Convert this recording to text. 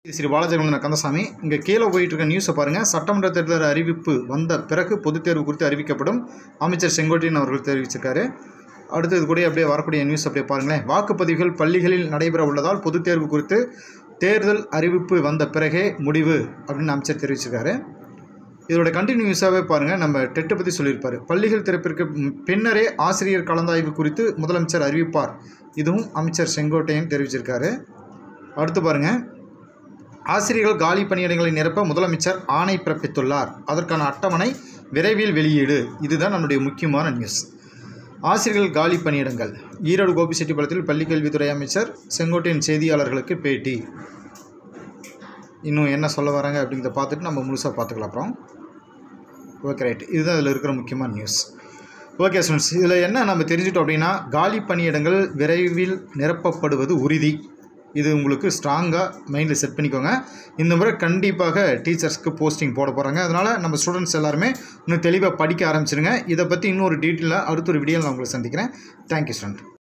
ஸ்ரீ பாலஜெகமன் கந்தசாமி இங்கே கீழே போயிட்டு இருக்க நியூஸை பாருங்கள் சட்டமன்ற தேர்தல் அறிவிப்பு வந்த பிறகு பொதுத் தேர்வு குறித்து அறிவிக்கப்படும் அமைச்சர் செங்கோட்டையன் அவர்கள் தெரிவிச்சிருக்காரு அடுத்தது கூட அப்படியே வரக்கூடிய நியூஸ் அப்படியே பாருங்களேன் வாக்குப்பதிவுகள் பள்ளிகளில் நடைபெற உள்ளதால் பொதுத் தேர்வு குறித்து தேர்தல் அறிவிப்பு வந்த பிறகே முடிவு அப்படின்னு அமைச்சர் தெரிவிச்சிருக்காரு இதோட கண்டினியூஸாகவே பாருங்கள் நம்ம டெட்டை பற்றி சொல்லியிருப்பார் பள்ளிகள் திறப்பிற்கு பின்னரே ஆசிரியர் கலந்தாய்வு குறித்து முதலமைச்சர் அறிவிப்பார் இதுவும் அமைச்சர் செங்கோட்டையன் தெரிவிச்சிருக்காரு அடுத்து பாருங்கள் ஆசிரியர்கள் காலி பணியிடங்களை நிரப்ப முதலமைச்சர் ஆணை பிறப்பித்துள்ளார் அதற்கான அட்டவணை விரைவில் வெளியீடு இதுதான் நம்முடைய முக்கியமான நியூஸ் ஆசிரியர்கள் காலி பணியிடங்கள் ஈரோடு கோபிச்செட்டிப்பாளையத்தில் பள்ளிக்கல்வித்துறை அமைச்சர் செங்கோட்டையன் செய்தியாளர்களுக்கு பேட்டி இன்னும் என்ன சொல்ல வராங்க அப்படிங்கிறத பார்த்துட்டு நம்ம முழுசாக பார்த்துக்கலாம் அப்புறம் ஓகே ரைட் இதுதான் இதில் இருக்கிற முக்கியமான நியூஸ் ஓகே ஸ்டூடெண்ட்ஸ் இதில் என்ன நம்ம தெரிஞ்சுட்டோம் அப்படின்னா காலி பணியிடங்கள் விரைவில் நிரப்பப்படுவது உறுதி இது உங்களுக்கு ஸ்ட்ராங்காக மைண்டில் செட் பண்ணிக்கோங்க இந்த முறை கண்டிப்பாக டீச்சர்ஸ்க்கு போஸ்டிங் போட போகிறாங்க அதனால் நம்ம ஸ்டூடெண்ட்ஸ் எல்லாருமே இன்னும் தெளிவாக படிக்க ஆரம்பிச்சிருங்க இதை பற்றி இன்னொரு டீட்டெயிலாக அடுத்த ஒரு வீடியோவில் நான் உங்களை சந்திக்கிறேன் தேங்க்யூ ஸ்டூடெண்ட்